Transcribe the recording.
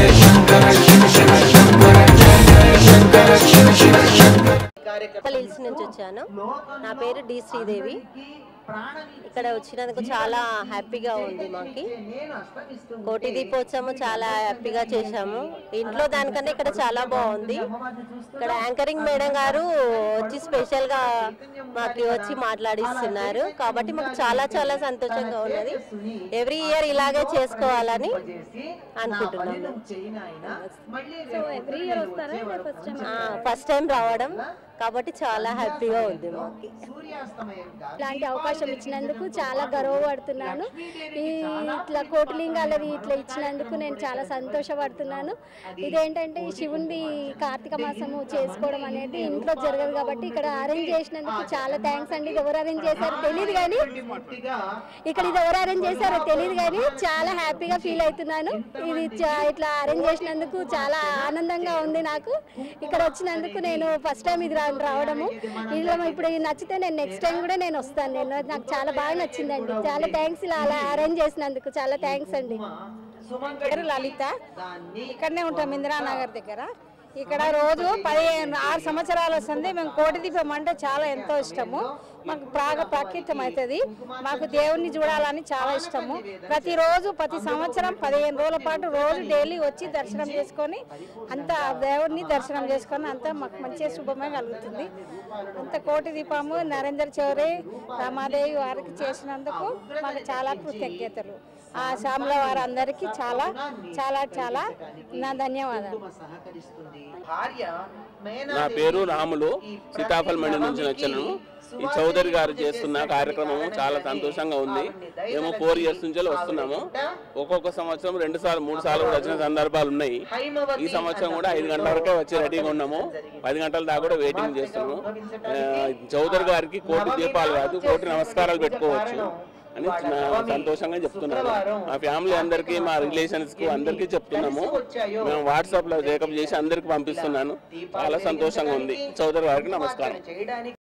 hills నుంచి వచ్చాను నా పేరు డి శ్రీదేవి ఇక్కడ వచ్చినందుకు చాలా హ్యాపీగా ఉంది మాకి కోటి దీపోత్సవం చాలా హ్యాపీగా చేశాము ఇంట్లో దానికన్నా ఇక్కడ చాలా బాగుంది ఇక్కడ యాంకరింగ్ మేడం గారు వచ్చి స్పెషల్ గా మాకు వచ్చి మాట్లాడిస్తున్నారు కాబట్టి మాకు చాలా చాలా సంతోషంగా ఉన్నది ఎవ్రీ ఇయర్ ఇలాగే చేసుకోవాలని అనుకుంటున్నాము ఎవ్రీ ఇయర్ వస్తారా ఫస్ట్ టైం ఫస్ట్ టైం రావడం కాబట్టి చాలా హ్యాపీగా ఉంది మాకు ఇలాంటి అవకాశం ఇచ్చినందుకు చాలా గర్వపడుతున్నాను ఈ ఇట్లా కోటిలింగాలది ఇట్లా ఇచ్చినందుకు నేను చాలా సంతోషపడుతున్నాను ఇదేంటంటే ఈ శివునిది కార్తీక మాసము చేసుకోవడం అనేది ఇంట్లో జరగదు కాబట్టి ఇక్కడ అరేంజ్ చేసినందుకు చాలా థ్యాంక్స్ అండి ఇది ఎవరు అరేంజ్ చేశారో తెలియదు కానీ ఇక్కడ ఇది ఎవరు అరేంజ్ చేశారో తెలియదు కానీ చాలా హ్యాపీగా ఫీల్ అవుతున్నాను ఇది చా- ఇట్లా అరేంజ్ చేసినందుకు చాలా ఆనందంగా ఉంది నాకు ఇక్కడ వచ్చినందుకు నేను ఫస్ట్ టైం ఇది రా- రావడము ఇలా ఇప్పుడు ఇది నచ్చితే నేను నెక్స్ట్ టైం కూడా నేను వస్తాను నేను నాకు చాలా బాగా నచ్చిందండి చాలా థ్యాంక్స్ ఇలా అలా అరేంజ్ చేసినందుకు చాలా థ్యాంక్స్ అండి పేరు లలిత ఇక్కడనే ఉంటాం ఇందిరానగర్ దగ్గర ఇక్కడ రోజు పదిహేను ఆరు సంవత్సరాలు వస్తుంది మేము కోటి దీపం అంటే చాలా ఎంతో ఇష్టము మాకు బాగా ప్రఖ్యాతం అవుతుంది మాకు దేవుణ్ణి చూడాలని చాలా ఇష్టము ప్రతిరోజు ప్రతి సంవత్సరం పదిహేను రోజుల పాటు రోజు డైలీ వచ్చి దర్శనం చేసుకొని అంత దేవుణ్ణి దర్శనం చేసుకొని అంతా మాకు మంచిగా శుభమే కలుగుతుంది అంత కోటి దీపము నరేందర్ చౌరి రామాదేవి వారికి చేసినందుకు మాకు చాలా కృతజ్ఞతలు ఆ శ్యామల వారందరికీ చాలా చాలా చాలా నా ధన్యవాదాలు నా పేరు రాములు సీతాఫల్ మండి నుంచి వచ్చాను ఈ చౌదరి గారు చేస్తున్న కార్యక్రమం చాలా సంతోషంగా ఉంది మేము ఫోర్ ఇయర్స్ నుంచి వస్తున్నాము ఒక్కొక్క సంవత్సరం రెండు సార్లు మూడు సార్లు కూడా వచ్చిన సందర్భాలు ఉన్నాయి ఈ సంవత్సరం కూడా ఐదు గంటల వరకే వచ్చి రెడీగా ఉన్నాము పది గంటల దాకా కూడా వెయిటింగ్ చేస్తున్నాము ఆ, చౌదరి గారికి కోటి దీపాలు కాదు కోటి నమస్కారాలు పెట్టుకోవచ్చు అని నా సంతోషంగా చెప్తున్నాను మా ఫ్యామిలీ అందరికీ మా రిలేషన్స్ కు అందరికీ చెప్తున్నాము మేము వాట్సాప్ లో జేకప్ చేసి అందరికి పంపిస్తున్నాను చాలా సంతోషంగా ఉంది చౌదరి గారికి నమస్కారం